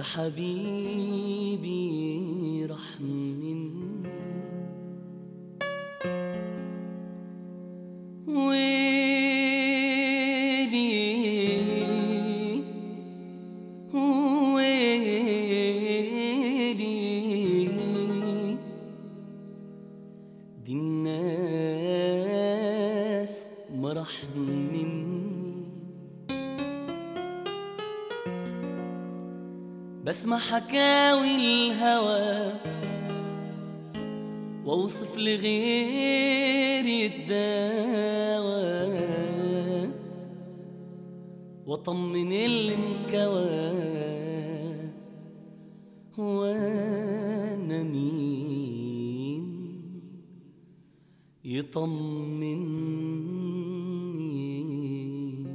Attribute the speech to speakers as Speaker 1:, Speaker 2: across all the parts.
Speaker 1: حبيبي رح مني ويلي ويلي دي الناس ما رح مني بسمع حكاوي الهوى واوصف لغيري الدواء واطمن اللي انكوى وانا مين يطمني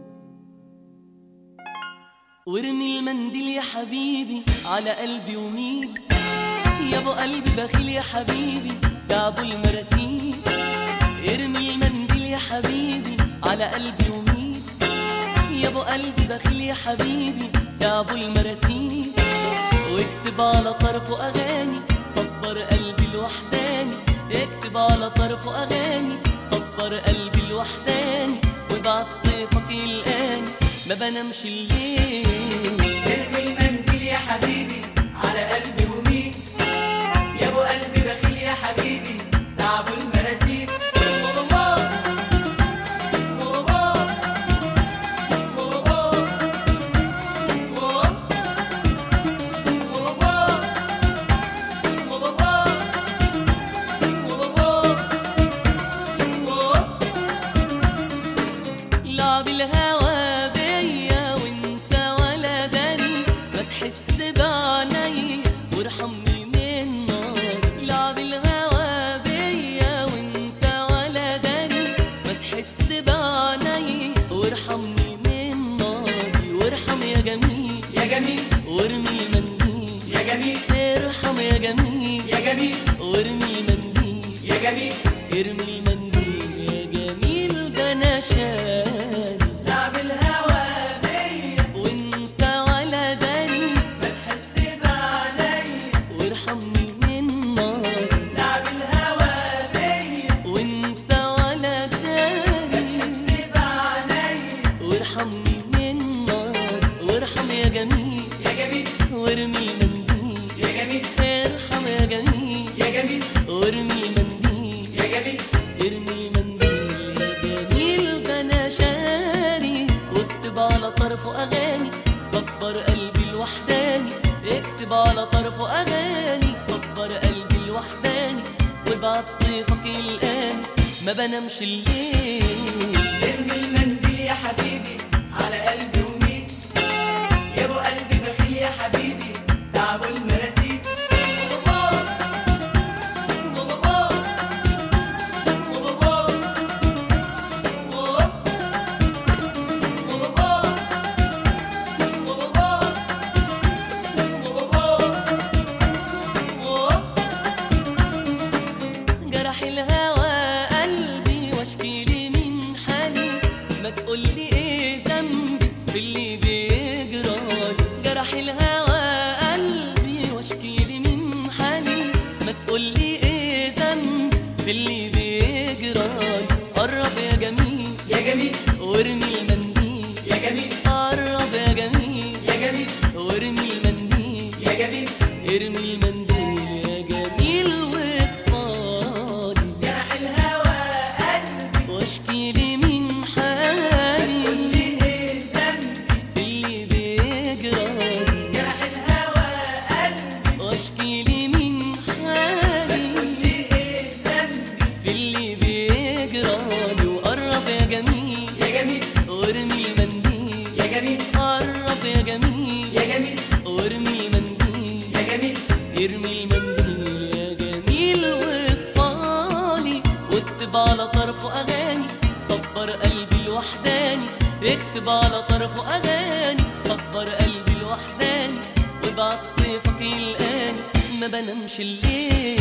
Speaker 1: وارمي المنديل يا حبيبي على قلبي وميل يا ابو قلبي بخيل يا حبيبي ده ابو المراسيل ارمي المنديل يا حبيبي على قلبي وميل يا ابو قلبي بخيل يا حبيبي ده ابو المراسيل واكتب على طرفه اغاني صبر قلبي الوحداني اكتب على طرفه اغاني صبر قلبي الوحداني وابعت طيفك يلقاني ما بنامش الليل
Speaker 2: ارمي المنديل يا حبيبي على قلبي ومين يا ابو قلبي بخيل يا حبيبي تعب المراسيل
Speaker 1: لعب الهوى بيا وانت ولا داري ما تحس بعيني وارحمني من نار لعب الهوى بيا وانت ولا داري ما تحس بعيني وارحمني من ناري وارحم يا جميل
Speaker 2: يا جميل
Speaker 1: وارمي المنديل
Speaker 2: يا جميل
Speaker 1: ارحم يا جميل
Speaker 2: يا جميل
Speaker 1: وارمي المنديل
Speaker 2: يا جميل
Speaker 1: ارمي المنديل يا جميل ده انا شاري
Speaker 2: لعب الهوى بيا
Speaker 1: وانت ولا داري
Speaker 2: ما تحس بعيني
Speaker 1: وارحمني من نار
Speaker 2: لعب الهوى بيا
Speaker 1: وانت ولا داري
Speaker 2: تحس بعيني
Speaker 1: وارحمني من نار وارحم يا جميل
Speaker 2: يا جميل
Speaker 1: وارمي المنديل
Speaker 2: يا جميل
Speaker 1: ارحم يا جميل
Speaker 2: يا جميل
Speaker 1: وارمي المنديل
Speaker 2: يا جميل
Speaker 1: ارمي المنديل يا جميل ده انا شاري واكتب على طرفه اغاني صبر قلبي الوحداني اكتب على طرفه اغاني صبر قلبي الوحداني وابعت طيفك يلقاني ما بنامش الليل
Speaker 2: ارمي المنديل يا حبيبي على قلبي ومين يا ابو قلبي بخيل يا حبيبي تعب المراسيل
Speaker 1: جرح الهوى قلبي واشكي لي من حالي ما تقولي ايه ذنبي في اللي بيجرالي جرح الهوى قلبي واشكي لي من حالي ما تقولي ايه ذنبي في اللي بيجرالي قرب يا جميل
Speaker 2: يا جميل
Speaker 1: وارمي المنديل
Speaker 2: يا جميل
Speaker 1: قرب يا جميل
Speaker 2: يا جميل
Speaker 1: وارمي المنديل
Speaker 2: يا جميل
Speaker 1: ارمي المنديل يا جميل واصفالي
Speaker 2: جرح الهوى قلبي
Speaker 1: واشكي لي من حالي
Speaker 2: قول لي ايه ذنبي
Speaker 1: اللي بيجرالي
Speaker 2: جرح الهوى قلبي
Speaker 1: واشكي لي من حالي
Speaker 2: قول لي ايه ذنبي
Speaker 1: في اللي بيجرالي وقرب يا جميل
Speaker 2: يا جميل
Speaker 1: وارمي المنديل
Speaker 2: يا جميل
Speaker 1: قرب يا جميل
Speaker 2: يا جميل
Speaker 1: وارمي المنديل
Speaker 2: يا جميل
Speaker 1: ارمي المنديل يا جميل واصفالي واكتب على طرفه اغاني صبر قلبي الوحداني اكتب على طرفه اغاني صبر قلبي الوحداني وابعت طيفك يلقاني ما بنامش الليل